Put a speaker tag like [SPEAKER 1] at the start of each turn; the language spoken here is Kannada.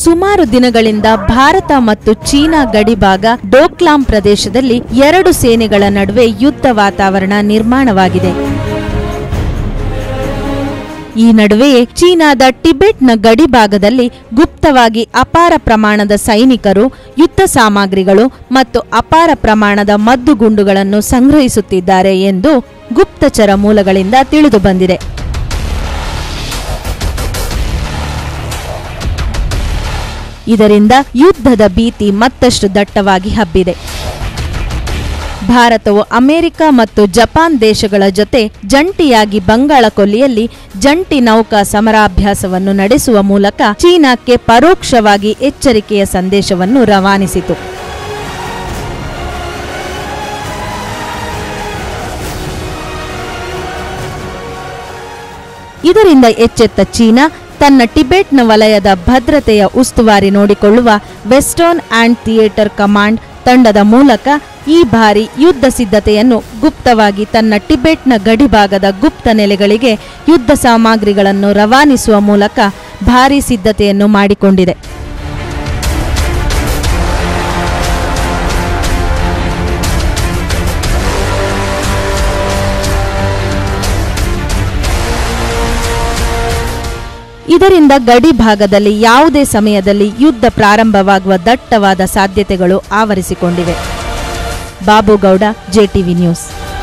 [SPEAKER 1] ಸುಮಾರು ದಿನಗಳಿಂದ ಭಾರತ ಮತ್ತು ಚೀನಾ ಗಡಿಭಾಗ ಡೋಕ್ಲಾಂ ಪ್ರದೇಶದಲ್ಲಿ ಎರಡು ಸೇನೆಗಳ ನಡುವೆ ಯುದ್ಧ ವಾತಾವರಣ ನಿರ್ಮಾಣವಾಗಿದೆ ಈ ನಡುವೆಯೇ ಚೀನಾದ ಟಿಬೆಟ್ನ ಗಡಿಭಾಗದಲ್ಲಿ ಗುಪ್ತವಾಗಿ ಅಪಾರ ಪ್ರಮಾಣದ ಸೈನಿಕರು ಯುದ್ಧ ಸಾಮಗ್ರಿಗಳು ಮತ್ತು ಅಪಾರ ಪ್ರಮಾಣದ ಮದ್ದುಗುಂಡುಗಳನ್ನು ಸಂಗ್ರಹಿಸುತ್ತಿದ್ದಾರೆ ಎಂದು ಗುಪ್ತಚರ ಮೂಲಗಳಿಂದ ತಿಳಿದುಬಂದಿದೆ ಇದರಿಂದ ಯುದ್ಧದ ಭೀತಿ ಮತ್ತಷ್ಟು ದಟ್ಟವಾಗಿ ಹಬ್ಬಿದೆ ಭಾರತವು ಅಮೆರಿಕ ಮತ್ತು ಜಪಾನ್ ದೇಶಗಳ ಜೊತೆ ಜಂಟಿಯಾಗಿ ಬಂಗಾಳ ಕೊಲ್ಲಿಯಲ್ಲಿ ಜಂಟಿ ನೌಕಾ ಸಮರಾಭ್ಯಾಸವನ್ನು ನಡೆಸುವ ಮೂಲಕ ಚೀನಾಕ್ಕೆ ಪರೋಕ್ಷವಾಗಿ ಎಚ್ಚರಿಕೆಯ ಸಂದೇಶವನ್ನು ರವಾನಿಸಿತು ಇದರಿಂದ ಎಚ್ಚೆತ್ತ ಚೀನಾ ತನ್ನ ಟಿಬೆಟ್ನ ವಲಯದ ಭದ್ರತೆಯ ಉಸ್ತುವಾರಿ ನೋಡಿಕೊಳ್ಳುವ ವೆಸ್ಟರ್ನ್ ಆ್ಯಂಡ್ ಥಿಯೇಟರ್ ಕಮಾಂಡ್ ತಂಡದ ಮೂಲಕ ಈ ಬಾರಿ ಯುದ್ಧ ಸಿದ್ಧತೆಯನ್ನು ಗುಪ್ತವಾಗಿ ತನ್ನ ಟಿಬೆಟ್ನ ಗಡಿಭಾಗದ ಗುಪ್ತ ನೆಲೆಗಳಿಗೆ ಯುದ್ಧ ಸಾಮಗ್ರಿಗಳನ್ನು ರವಾನಿಸುವ ಮೂಲಕ ಭಾರೀ ಸಿದ್ಧತೆಯನ್ನು ಮಾಡಿಕೊಂಡಿದೆ ಇದರಿಂದ ಗಡಿ ಭಾಗದಲ್ಲಿ ಯಾವುದೇ ಸಮಯದಲ್ಲಿ ಯುದ್ಧ ಪ್ರಾರಂಭವಾಗುವ ದಟ್ಟವಾದ ಸಾಧ್ಯತೆಗಳು ಆವರಿಸಿಕೊಂಡಿವೆ ಬಾಬುಗೌಡ ಜೆಟಿವಿ ನ್ಯೂಸ್